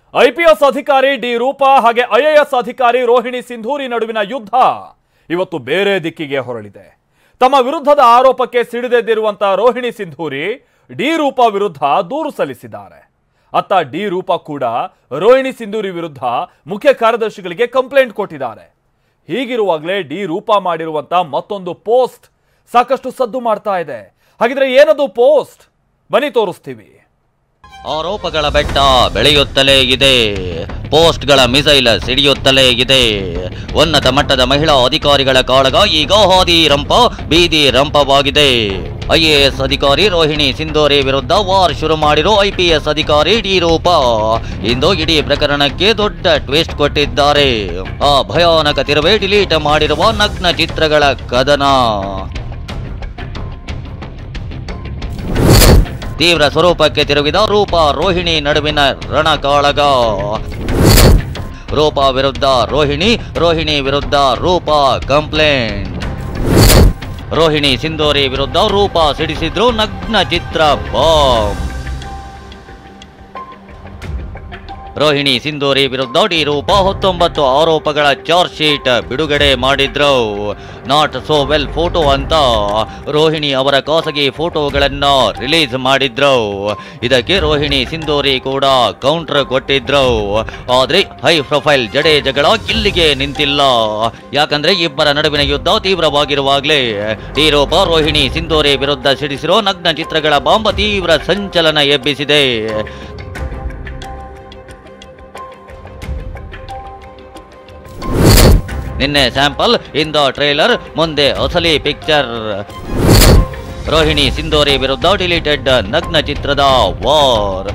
IPS ಅಧಿಕಾರಿ D Roopa ಹಾಗೆ IAS ಅಧಿಕಾರಿ ರೋಹಿಣಿ ಸಿಂಧೂರಿ ನಡುವಿನ ಯುದ್ಧ ಇವತ್ತು ಬೇರೆ ದಿಕ್ಕಿಗೆ ಹೊರಳಿದೆ ತಮ್ಮ ವಿರುದ್ಧದ ಆರೋಪಕ್ಕೆ ಸಿಡಿದೆದ್ದಿರುವಂತಹ ರೋಹಿಣಿ ಸಿಂಧೂರಿ ಡಿ ರೂಪಾ ವಿರುದ್ಧ ದೂರು ಸಲ್ಲಿಸಿದ್ದಾರೆ ಅತ್ತ ಡಿ ರೂಪಾ ಕೂಡ ರೋಹಿಣಿ ಸಿಂಧೂರಿ ವಿರುದ್ಧ ಮುಖ್ಯ ಕಾರ್ಯದರ್ಶಿಗಳಿಗೆ ಕಂಪ್ಲೇಂಟ್ ಕೊಟ್ಟಿದ್ದಾರೆ ಹೀಗಿರುವಾಗಲೇ ಡಿ ರೂಪಾ ಮಾಡಿರುವಂತ ಮತ್ತೊಂದು ಪೋಸ್ಟ್ ಸಾಕಷ್ಟು ಸದ್ದು ಮಾಡ್ತಾ ಇದೆ ಹಾಗಿದ್ರೆ ಏನದು ಪೋಸ್ಟ್ ಬನ್ನಿ ತೋರಿಸ್ತೀವಿ ಆರೋಪಗಳ ಬೆಟ್ಟ ಬೆಳೆಯುತ್ತಲೇ ಇದೆ ಪೋಸ್ಟ್ಗಳ ಮಿಸೈಲ್ ಸಿಡಿಯುತ್ತಲೇ ಇದೆ ಉನ್ನತ ಮಟ್ಟದ ಮಹಿಳಾ ಅಧಿಕಾರಿಗಳ ಕಾಳಗ ಈಗ ಹಾದಿ ರಂಪ ಬೀದಿ ರಂಪವಾಗಿದೆ ಐಎಎಸ್ ಅಧಿಕಾರಿ ರೋಹಿಣಿ ಸಿಂಧೋರಿ ವಿರುದ್ಧ ವಾರ್ ಶುರು ಮಾಡಿರೋ ಐಪಿಎಸ್ ಅಧಿಕಾರಿ ಡಿ ರೂಪ ಇಂದು ಇಡೀ ಪ್ರಕರಣಕ್ಕೆ ದೊಡ್ಡ ಟ್ವಿಸ್ಟ್ ಕೊಟ್ಟಿದ್ದಾರೆ ಆ ಭಯಾನಕ ತಿರುವೆ ಡಿಲೀಟ್ ಮಾಡಿರುವ ನಗ್ನ ಚಿತ್ರಗಳ ಕದನ ತೀವ್ರ ಸ್ವರೂಪಕ್ಕೆ ತಿರುಗಿದ ರೂಪ ರೋಹಿಣಿ ನಡುವಿನ ರಣಕಾಳಗ ರೂಪ ವಿರುದ್ಧ ರೋಹಿಣಿ ರೋಹಿಣಿ ವಿರುದ್ಧ ರೂಪ ಕಂಪ್ಲೇಂಟ್ ರೋಹಿಣಿ ಸಿಂಧೋರಿ ವಿರುದ್ಧ ರೂಪ ಸಿಡಿಸಿದ್ರು ನಗ್ನ ಚಿತ್ರ ಬಾಂಬ್ ರೋಹಿಣಿ ಸಿಂಧೂರಿ ವಿರುದ್ಧ ಡಿ ರೂಪ ಹತ್ತೊಂಬತ್ತು ಆರೋಪಗಳ ಚಾರ್ಜ್ ಶೀಟ್ ಬಿಡುಗಡೆ ಮಾಡಿದ್ರು ನಾಟ್ ಸೋ ವೆಲ್ ಫೋಟೋ ಅಂತ ರೋಹಿಣಿ ಅವರ ಖಾಸಗಿ ಫೋಟೋಗಳನ್ನ ರಿಲೀಸ್ ಮಾಡಿದ್ರು ಇದಕ್ಕೆ ರೋಹಿಣಿ ಸಿಂಧೂರಿ ಕೂಡ ಕೌಂಟರ್ ಕೊಟ್ಟಿದ್ರು ಆದ್ರೆ ಹೈ ಪ್ರೊಫೈಲ್ ಜಡೇಜಗಳ ಇಲ್ಲಿಗೆ ನಿಂತಿಲ್ಲ ಯಾಕಂದ್ರೆ ಇಬ್ಬರ ನಡುವಿನ ಯುದ್ಧ ತೀವ್ರವಾಗಿರುವಾಗಲೇ ಡಿ ರೂಪ ರೋಹಿಣಿ ಸಿಂಧೂರಿ ವಿರುದ್ಧ ಸಿಡಿಸಿರೋ ನಗ್ನ ಚಿತ್ರಗಳ ಬಾಂಬ ತೀವ್ರ ಸಂಚಲನ ಎಬ್ಬಿಸಿದೆ ನಿನ್ನೆ ಸ್ಯಾಂಪಲ್ ಇಂದ ಟ್ರೇಲರ್ ಮುಂದೆ ಅಸಲಿ ಪಿಕ್ಚರ್ ರೋಹಿಣಿ ಸಿಂಧೋರಿ ವಿರುದ್ಧ ಡಿಲೀಟೆಡ್ ನಗ್ನ ಚಿತ್ರದ ವಾರ್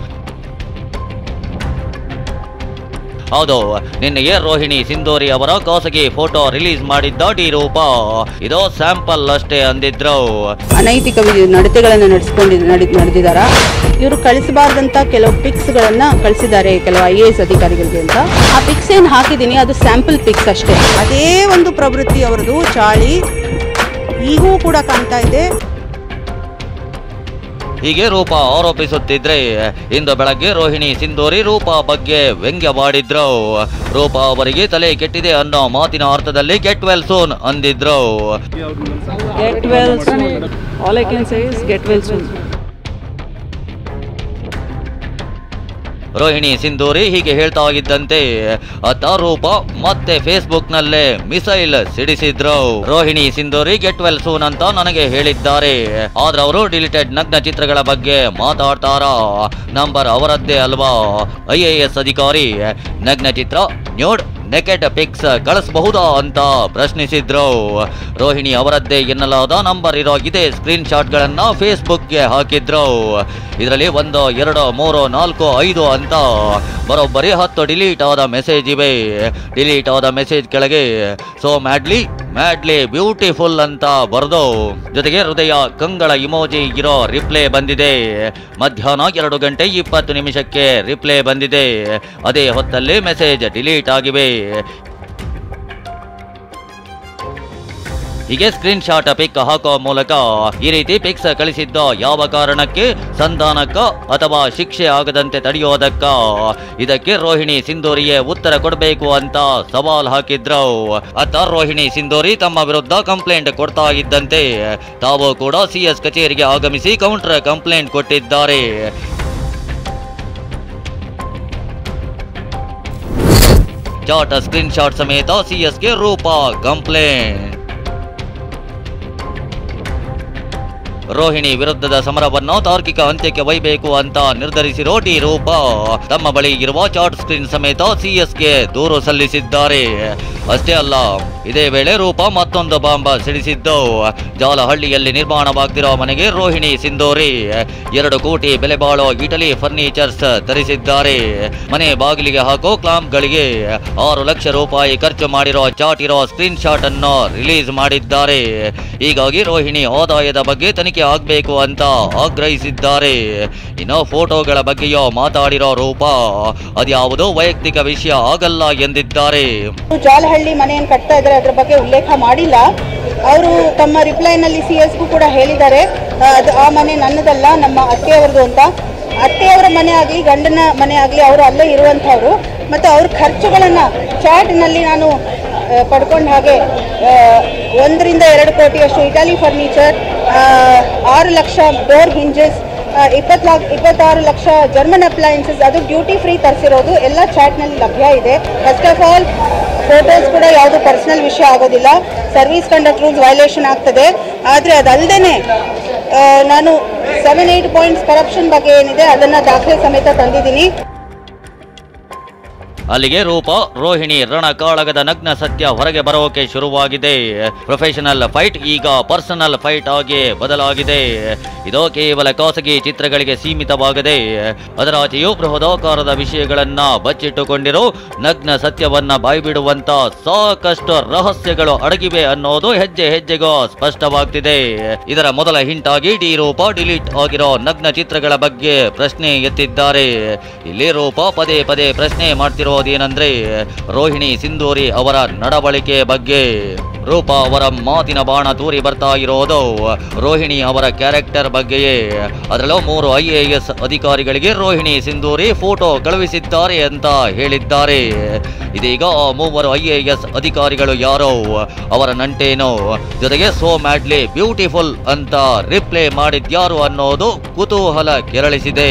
ಹೌದು ನಿನ್ನೆಗೆ ರೋಹಿಣಿ ಸಿಂಧೋರಿ ಅವರ ಖಾಸಗಿ ಫೋಟೋ ರಿಲೀಸ್ ಮಾಡಿದ್ದ ಡಿ ರೂಪ ಇದು ಸ್ಯಾಂಪಲ್ ಅಷ್ಟೇ ಅಂದಿದ್ರು ಅನೈತಿಕ ವಿ- ನಡತೆಗಳನ್ನು ನಡೆಸ್ಕೊಂಡು ನಡೆ ನಡೆದಿದ್ದಾರ ಇವರು ಕಳಿಸಬಾರ್ದಂತ ಕೆಲವು ಪಿಕ್ಸ್ ಗಳನ್ನ ಕಳಿಸಿದ್ದಾರೆ ಕೆಲವು ಐ ಎ ಎಸ್ ಅಧಿಕಾರಿಗಳಿಗೆ ಅಂತ ಆ ಪಿಕ್ಸ್ ಏನ್ ಹಾಕಿದ್ದೀನಿ ಅದು ಸ್ಯಾಂಪಲ್ ಪಿಕ್ಸ್ ಅಷ್ಟೇ ಅದೇ ಒಂದು ಪ್ರವೃತ್ತಿ ಅವರದು ಚಾಳಿ ಈಗೂ ಕೂಡ ಕಾಣ್ತಾ ಇದೆ ಹೀಗೆ ರೂಪ ಆರೋಪಿಸುತ್ತಿದ್ರೆ ಇಂದು ಬೆಳಗ್ಗೆ ರೋಹಿಣಿ ಸಿಂಧೂರಿ ರೂಪ ಬಗ್ಗೆ ವ್ಯಂಗ್ಯವಾಡಿದ್ರು ರೂಪ ಅವರಿಗೆ ತಲೆ ಕೆಟ್ಟಿದೆ ಅನ್ನೋ ಮಾತಿನ ಅರ್ಥದಲ್ಲಿ ಗೆಟ್ ವೆಲ್ ಸೂನ್ ಅಂದಿದ್ರು get well all I can say is get well soon Rohini Sindhuri ಹೀಗೆ ಹೇಳ್ತಾ ಇದ್ದಂತೆ ಅತ್ತ ರೂಪ ಮತ್ತೆ ಫೇಸ್ಬುಕ್ ನಲ್ಲೇ ಮಿಸೈಲ್ ಸಿಡಿಸಿದ್ರು Rohini Sindhuri get well soon ಅಂತ ನನಗೆ ಹೇಳಿದ್ದಾರೆ ಆದ್ರೆ ಅವರು ಡಿಲಿಟೆಡ್ ನಗ್ನ ಚಿತ್ರಗಳ ಬಗ್ಗೆ ಮಾತಾಡ್ತಾರಾ ನಂಬರ್ ಅವರದ್ದೇ ಅಲ್ವಾ ಐ ಎ ಎಸ್ ಅಧಿಕಾರಿ ನಗ್ನ ಚಿತ್ರ ನ್ಯೂಡ್ ನೆಕೆಟ್ ಪಿಕ್ಸ್ ಕಳಿಸಬಹುದಾ ಅಂತ ಪ್ರಶ್ನಿಸಿದ್ರು ರೋಹಿಣಿ ಅವರದ್ದೇ ಎನ್ನಲಾದ ನಂಬರ್ ಇರೋ ಇದೇ ಸ್ಕ್ರೀನ್ ಶಾಟ್ಗಳನ್ನ ಫೇಸ್ಬುಕ್ಗೆ ಹಾಕಿದ್ರು ಇದರಲ್ಲಿ ಒಂದು ಎರಡು ಮೂರು ನಾಲ್ಕು ಐದು ಅಂತ ಬರೋಬ್ಬರಿ ಹತ್ತು ಡಿಲೀಟ್ ಆದ ಮೆಸೇಜ್ ಇವೆ ಡಿಲೀಟ್ ಆದ ಮೆಸೇಜ್ ಕೆಳಗೆ ಸೋ ಮ್ಯಾಡ್ಲಿ ಮ್ಯಾಡ್ಲಿ ಬ್ಯೂಟಿಫುಲ್ ಅಂತ ಬರೆದು ಜೊತೆಗೆ ಹೃದಯ ಕಂಗಳ ಇಮೋಜಿ ಇರೋ ರಿಪ್ಲೈ ಬಂದಿದೆ ಮಧ್ಯಾಹ್ನ ಎರಡು ಗಂಟೆ ಇಪ್ಪತ್ತು ನಿಮಿಷಕ್ಕೆ ರಿಪ್ಲೈ ಬಂದಿದೆ ಅದೇ ಹೊತ್ತಲ್ಲಿ ಮೆಸೇಜ್ ಡಿಲೀಟ್ ಆಗಿವೆ ಹೀಗೆ ಸ್ಕ್ರೀನ್ ಶಾಟ್ ಪಿಕ್ ಹಾಕೋ ಮೂಲಕ ಈ ರೀತಿ ಪಿಕ್ಸ್ ಕಳಿಸಿದ್ದ ಯಾವ ಕಾರಣಕ್ಕೆ ಸಂಧಾನಕ್ಕ ಅಥವಾ ಶಿಕ್ಷೆ ಆಗದಂತೆ ತಡೆಯೋದಕ್ಕ ಇದಕ್ಕೆ ರೋಹಿಣಿ ಸಿಂಧೂರಿಯೇ ಉತ್ತರ ಕೊಡಬೇಕು ಅಂತ ಸವಾಲ್ ಹಾಕಿದ್ರು ಅತ್ತ ರೋಹಿಣಿ ಸಿಂಧೂರಿ ತಮ್ಮ ವಿರುದ್ಧ ಕಂಪ್ಲೇಂಟ್ ಕೊಡ್ತಾ ಇದ್ದಂತೆ ತಾವು ಕೂಡ ಸಿಎಸ್ ಕಚೇರಿಗೆ ಆಗಮಿಸಿ ಕೌಂಟರ್ ಕಂಪ್ಲೇಂಟ್ ಕೊಟ್ಟಿದ್ದಾರೆ ಚಾಟ್ ಸ್ಕ್ರೀನ್ ಶಾಟ್ ಸಮೇತ ಸಿಎಸ್ಗೆ ರೂಪ ಕಂಪ್ಲೇಂಟ್ ರೋಹಿಣಿ ವಿರುದ್ಧದ ಸಮರವನ್ನು ತಾರ್ಕಿಕ ಅಂತ್ಯಕ್ಕೆ ಒಯ್ಯಬೇಕು ಅಂತ ನಿರ್ಧರಿಸಿರೋ ಡಿ ರೂಪ ತಮ್ಮ ಬಳಿ ಇರುವ ಚಾಟ್ ಸ್ಕ್ರೀನ್ ಸಮೇತ ಸಿಎಸ್ಗೆ ದೂರು ಸಲ್ಲಿಸಿದ್ದಾರೆ ಅಷ್ಟೇ ಅಲ್ಲ ಇದೇ ವೇಳೆ ರೂಪ ಮತ್ತೊಂದು ಬಾಂಬ್ ಸಿಡಿಸಿದ್ದು ಜಾಲಹಳ್ಳಿಯಲ್ಲಿ ನಿರ್ಮಾಣವಾಗ್ತಿರೋ ಮನೆಗೆ ರೋಹಿಣಿ ಸಿಂಧೂರಿ ಎರಡು ಕೋಟಿ ಬೆಲೆ ಬಾಳೋ ಇಟಲಿ ಫರ್ನಿಚರ್ಸ್ ತರಿಸಿದ್ದಾರೆ ಮನೆ ಬಾಗಿಲಿಗೆ ಹಾಕೋ ಕ್ಲಾಂಪ್ಗಳಿಗೆ ಆರು ಲಕ್ಷ ರೂಪಾಯಿ ಖರ್ಚು ಮಾಡಿರೋ ಚಾಟ್ ಇರೋ ಸ್ಕ್ರೀನ್ ಶಾಟ್ ಅನ್ನು ರಿಲೀಸ್ ಮಾಡಿದ್ದಾರೆ ಹೀಗಾಗಿ ರೋಹಿಣಿ ಆದಾಯದ ಬಗ್ಗೆ ತನಿಖೆ ಆಗ್ಬೇಕು ಅಂತ ಆಗ್ರಹಿಸಿದ್ದಾರೆ ಇನ್ನು ಫೋಟೋಗಳ ಬಗ್ಗೆಯೋ ಮಾತಾಡಿರೋ ರೂಪ ಅದ್ಯಾವುದೋ ವೈಯಕ್ತಿಕ ವಿಷಯ ಆಗಲ್ಲ ಎಂದಿದ್ದಾರೆ ಜಾಲಹಳ್ಳಿ ಮನೆಯನ್ನು ಕಟ್ತಾ ಇದ್ದಾರೆ ಅದ್ರ ಬಗ್ಗೆ ಉಲ್ಲೇಖ ಮಾಡಿಲ್ಲ ಅವರು ತಮ್ಮ ರಿಪ್ಲೈನಲ್ಲಿ ಸಿ ಎಸ್ಗೂ ಕೂಡ ಹೇಳಿದ್ದಾರೆ ಆ, ಅದು ಆ ಮನೆ ನನ್ನದಲ್ಲ ನಮ್ಮ ಅತ್ತೆಯವರದು ಅಂತ ಅತ್ತೆಯವರ ಮನೆ ಆಗಲಿ ಗಂಡನ ಮನೆ ಆಗಲಿ ಅವರು ಅಲ್ಲೇ ಇರುವಂಥವ್ರು ಮತ್ತು ಅವ್ರ ಖರ್ಚುಗಳನ್ನು ಚಾಟ್ನಲ್ಲಿ ನಾನು ಪಡ್ಕೊಂಡ ಹಾಗೆ ಆ, ಒಂದರಿಂದ ಎರಡು ಕೋಟಿಯಷ್ಟು ಇಟಾಲಿ ಫರ್ನಿಚರ್ ಆರು ಲಕ್ಷ ಡೋರ್ ಹಿಂಜಸ್ ಇಪ್ಪತ್ತು ಲಾಕ್ ಇಪ್ಪತ್ತಾರು ಲಕ್ಷ ಜರ್ಮನ್ ಅಪ್ಲಯನ್ಸಸ್ ಅದು ಡ್ಯೂಟಿ ಫ್ರೀ ತರಿಸಿರೋದು ಎಲ್ಲ ಚಾಟ್ನಲ್ಲಿ ಲಭ್ಯ ಇದೆ ಫಸ್ಟ್ ಆಫ್ ಆಲ್ ಫೋಟೋಸ್ ಕೂಡ ಯಾವುದು ಪರ್ಸನಲ್ ವಿಷಯ ಆಗೋದಿಲ್ಲ ಸರ್ವಿಸ್ ಕಂಡಕ್ಟ್ ರೂಲ್ಸ್ ವೈಲೇಷನ್ ಆಗ್ತದೆ ಆದರೆ ಅದಲ್ಲದೆ ನಾನು ಸೆವೆನ್ ಏಯ್ಟ್ ಪಾಯಿಂಟ್ಸ್ ಕರಪ್ಷನ್ ಬಗ್ಗೆ ಏನಿದೆ ಅದನ್ನು ದಾಖಲೆ ಸಮೇತ ತಂದಿದ್ದೀನಿ ಅಲ್ಲಿಗೆ ರೂಪ ರೋಹಿಣಿ ರಣಕಾಳಗದ ನಗ್ನ ಸತ್ಯ ಹೊರಗೆ ಬರೋಕೆ ಶುರುವಾಗಿದೆ ಪ್ರೊಫೆಷನಲ್ ಫೈಟ್ ಈಗ ಪರ್ಸನಲ್ ಫೈಟ್ ಆಗಿ ಬದಲಾಗಿದೆ ಇದು ಕೇವಲ ಖಾಸಗಿ ಚಿತ್ರಗಳಿಗೆ ಸೀಮಿತವಾಗದೆ ಅದರಾಚೆಯೂ ಬೃಹದಾಕಾರದ ವಿಷಯಗಳನ್ನ ಬಚ್ಚಿಟ್ಟುಕೊಂಡಿರೋ ನಗ್ನ ಸತ್ಯವನ್ನ ಬಾಯ್ಬಿಡುವಂತ ಸಾಕಷ್ಟು ರಹಸ್ಯಗಳು ಅಡಗಿವೆ ಅನ್ನೋದು ಹೆಜ್ಜೆ ಹೆಜ್ಜೆಗೂ ಸ್ಪಷ್ಟವಾಗ್ತಿದೆ ಇದರ ಮೊದಲ ಹಿಂಟ್ ಆಗಿ ಡಿ ರೂಪ ಡಿಲೀಟ್ ಆಗಿರೋ ನಗ್ನ ಚಿತ್ರಗಳ ಬಗ್ಗೆ ಪ್ರಶ್ನೆ ಎತ್ತಿದ್ದಾರೆ ಇಲ್ಲಿ ರೂಪ ಪದೇ ಪದೇ ಪ್ರಶ್ನೆ ಮಾಡ್ತಿರೋದೇನೆಂದ್ರೆ ರೋಹಿಣಿ ಸಿಂಧೂರಿ ಅವರ ನಡವಳಿಕೆ ಬಗ್ಗೆ ರೂಪ ಅವರ ಮಾತಿನ ಬಾಣ ತೂರಿ ಬರ್ತಾ ಇರೋದು ರೋಹಿಣಿ ಅವರ ಕ್ಯಾರೆಕ್ಟರ್ ಬಗ್ಗೆಯೇ ಅದರಲ್ಲೂ ಮೂರು ಐ ಎ ಎಸ್ ಅಧಿಕಾರಿಗಳಿಗೆ ರೋಹಿಣಿ ಸಿಂಧೂರಿ ಫೋಟೋ ಕಳುಹಿಸಿದ್ದಾರೆ ಅಂತ ಹೇಳಿದ್ದಾರೆ ಇದೀಗ ಆ ಮೂವರು ಐ ಎ ಎಸ್ ಅಧಿಕಾರಿಗಳು ಯಾರೋ ಅವರ ನಂಟೇನೋ ಜೊತೆಗೆ ಸೋ ಮ್ಯಾಡ್ಲಿ ಬ್ಯೂಟಿಫುಲ್ ಅಂತ ರಿಪ್ಲೈ ಮಾಡಿದ್ಯಾರು ಅನ್ನೋದು ಕುತೂಹಲ ಕೆರಳಿಸಿದೆ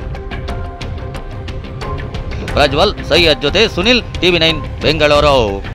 ಪ್ರಜ್ವಲ್ ಸೈಯದ್ ಜೊತೆ ಸುನಿಲ್ ಟಿವಿ ನೈನ್ ಬೆಂಗಳೂರು